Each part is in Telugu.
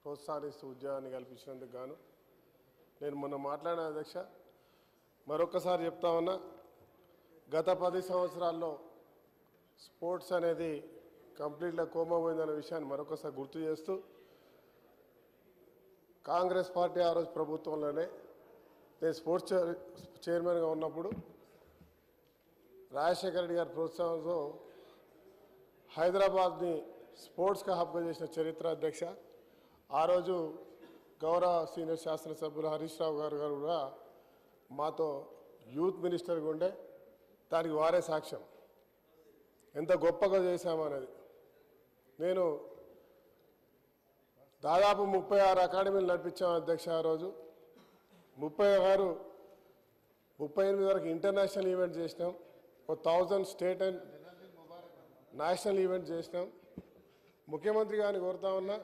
ప్రోత్సహిస్తూ ఉద్యోగాన్ని కల్పించినందుకు గాను నేను మొన్న మాట్లాడిన అధ్యక్ష మరొకసారి చెప్తా ఉన్నా గత పది సంవత్సరాల్లో స్పోర్ట్స్ అనేది కంప్లీట్గా కోమా పోయిందనే విషయాన్ని మరొకసారి గుర్తు చేస్తూ కాంగ్రెస్ పార్టీ ఆ రోజు ప్రభుత్వంలోనే నేను స్పోర్ట్స్ చైర్- చైర్మన్గా ఉన్నప్పుడు రాజశేఖర రెడ్డి గారి ప్రోత్సాహంతో హైదరాబాద్ని స్పోర్ట్స్గా హబ్గా చేసిన చరిత్ర అధ్యక్ష ఆ రోజు గౌరవ సీనియర్ శాసనసభ్యులు హరీష్ రావు గారు గారు కూడా మాతో యూత్ మినిస్టర్గా ఉండే దానికి వారే సాక్ష్యం ఎంత గొప్పగా చేశామనేది నేను దాదాపు ముప్పై ఆరు అకాడమీలు నడిపించాం అధ్యక్ష ఆ రోజు ముప్పై ఆరు ముప్పై ఎనిమిది వరకు ఇంటర్నేషనల్ ఈవెంట్ చేసినాం ఒక thousand state and national event చేసినాం ముఖ్యమంత్రి గారిని కోరుతా ఉన్నా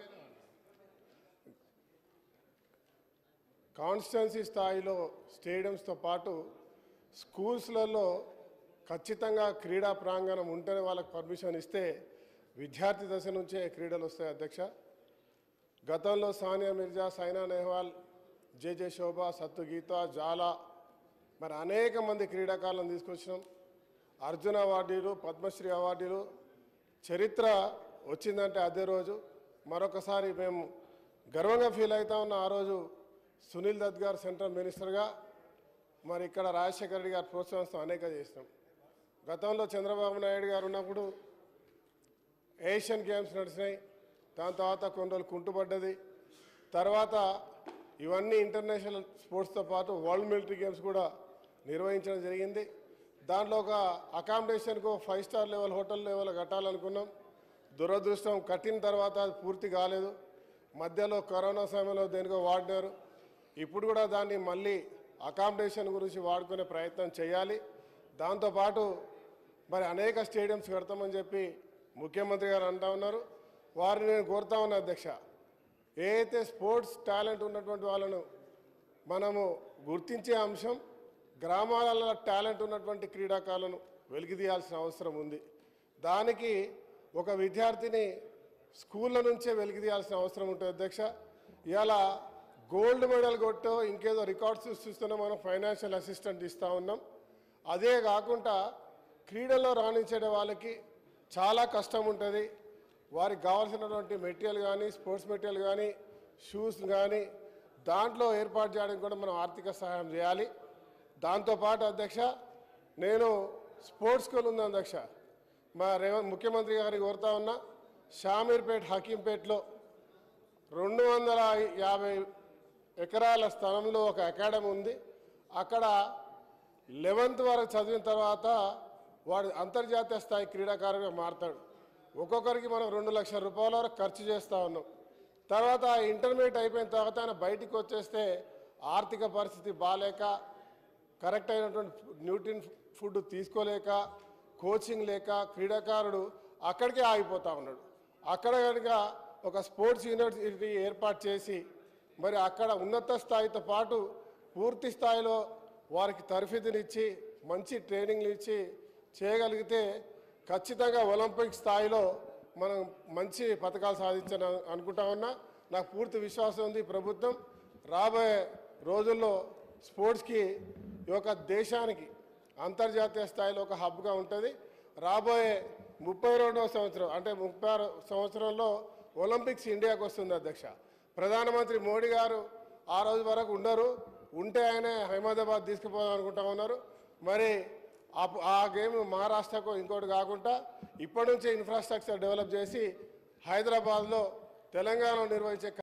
కాన్స్టిట్యున్సీ స్థాయిలో స్టేడియంస్తో పాటు స్కూల్స్లలో ఖచ్చితంగా క్రీడా ప్రాంగణం ఉంటేనే వాళ్ళకి పర్మిషన్ ఇస్తే విద్యార్థి దశ నుంచే క్రీడలు వస్తాయి అధ్యక్ష గతంలో సానియా మిర్జా సైనా నెహ్వాల్ జేజే శోభ సత్తు గీత జాలా మరి అనేక మంది క్రీడాకారులను తీసుకొచ్చినాం అర్జున అవార్డులు పద్మశ్రీ అవార్డులు చరిత్ర వచ్చిందంటే అదే రోజు మరొకసారి మేము గర్వంగా ఫీల్ అవుతా ఉన్న ఆ రోజు సునీల్ దత్ గారు సెంట్రల్ మినిస్టర్గా మరి ఇక్కడ రాజశేఖర రెడ్డి గారు ప్రోత్సహిస్తూ అనేక చేసినాం గతంలో చంద్రబాబు నాయుడు గారు ఉన్నప్పుడు ఏషియన్ గేమ్స్ నడిచినాయి దాని తర్వాత కొన్ని రోజులు కుంటుపడ్డది తర్వాత ఇవన్నీ ఇంటర్నేషనల్ స్పోర్ట్స్తో పాటు వరల్డ్ మిలిటరీ గేమ్స్ కూడా నిర్వహించడం జరిగింది దాంట్లో ఒక అకామిడేషన్కు five star level hotel level కట్టాలనుకున్నాం దురదృష్టం కట్టిన తర్వాత అది పూర్తి కాలేదు మధ్యలో కరోనా సమయంలో దేనికో వాడినారు ఇప్పుడు కూడా దాన్ని మళ్ళీ అకామిడేషన్ గురించి వాడుకునే ప్రయత్నం చేయాలి దాంతోపాటు మరి అనేక స్టేడియంస్ కడతామని చెప్పి ముఖ్యమంత్రి గారు అంటా ఉన్నారు వారిని నేను కోరుతా ఉన్నా అధ్యక్ష ఏ అయితే స్పోర్ట్స్ టాలెంట్ ఉన్నటువంటి వాళ్ళను మనము గుర్తించే అంశం గ్రామాలలో టాలెంట్ ఉన్నటువంటి క్రీడాకారులను వెలికితీయాల్సిన అవసరం ఉంది దానికి ఒక విద్యార్థిని స్కూళ్ళ నుంచే వెలికితీయాల్సిన అవసరం ఉంటుంది అధ్యక్ష ఇవాళ గోల్డ్ మెడల్ కొట్టో ఇంకేదో రికార్డ్స్ సృష్టిస్తున్నా మనం ఫైనాన్షియల్ అసిస్టెంట్ ఇస్తూ ఉన్నాం అదే కాకుండా క్రీడల్లో రాణించే వాళ్ళకి చాలా కష్టం ఉంటుంది వారికి కావాల్సినటువంటి మెటీరియల్ కానీ స్పోర్ట్స్ మెటీరియల్ కానీ షూస్ కానీ దాంట్లో ఏర్పాటు చేయడానికి కూడా మనం ఆర్థిక సహాయం చేయాలి దాంతోపాటు అధ్యక్ష నేను స్పోర్ట్స్ స్కూల్ ఉంది అధ్యక్ష మా రేవంత్ ముఖ్యమంత్రి గారికి కోరుతా ఉన్నా షామీర్పేట్ హకీంపేట్లో రెండు వందల యాభై ఎకరాల స్థలంలో ఒక అకాడమీ ఉంది అక్కడ లెవెంత్ వరకు చదివిన తర్వాత వాడు అంతర్జాతీయ స్థాయి క్రీడాకారుడిగా మారతాడు ఒక్కొక్కరికి మనం రెండు లక్షల రూపాయల వరకు ఖర్చు చేస్తూ ఉన్నాం తర్వాత ఆ ఇంటర్మీడియట్ అయిపోయిన తర్వాత ఆయన బయటికి వచ్చేస్తే ఆర్థిక పరిస్థితి బాగాలేక కరెక్ట్ అయినటువంటి న్యూట్రిన్ ఫుడ్ తీసుకోలేక కోచింగ్ లేక క్రీడాకారుడు అక్కడికే ఆగిపోతా ఉన్నాడు అక్కడ కనుక ఒక స్పోర్ట్స్ యూనివర్సిటీ ఏర్పాటు చేసి మరి అక్కడ ఉన్నత స్థాయితో పాటు పూర్తి స్థాయిలో వారికి తరఫీదునిచ్చి మంచి ట్రైనింగ్లు ఇచ్చి చేయగలిగితే ఖచ్చితంగా ఒలింపిక్ స్థాయిలో మనం మంచి పథకాలు సాధించాలని అనుకుంటా ఉన్నా నాకు పూర్తి విశ్వాసం ఉంది ఈ ప్రభుత్వం రాబోయే రోజుల్లో స్పోర్ట్స్కి ఈ యొక్క దేశానికి అంతర్జాతీయ స్థాయిలో ఒక హబ్గా ఉంటుంది రాబోయే ముప్పై రెండవ సంవత్సరం అంటే ముప్పై ఆరు సంవత్సరంలో ఒలింపిక్స్ ఇండియాకు వస్తుంది అధ్యక్ష ప్రధానమంత్రి మోడీ గారు ఆ రోజు వరకు ఉండరు ఉంటే ఆయనే అహ్మదాబాద్ తీసుకుపోదాం అనుకుంటా ఉన్నారు మరి ఆ- ఆ గేమ్ మహారాష్ట్రకు ఇంకోటి కాకుండా ఇప్పటి నుంచే ఇన్ఫ్రాస్ట్రక్చర్ డెవలప్ చేసి హైదరాబాద్లో తెలంగాణలో నిర్వహించే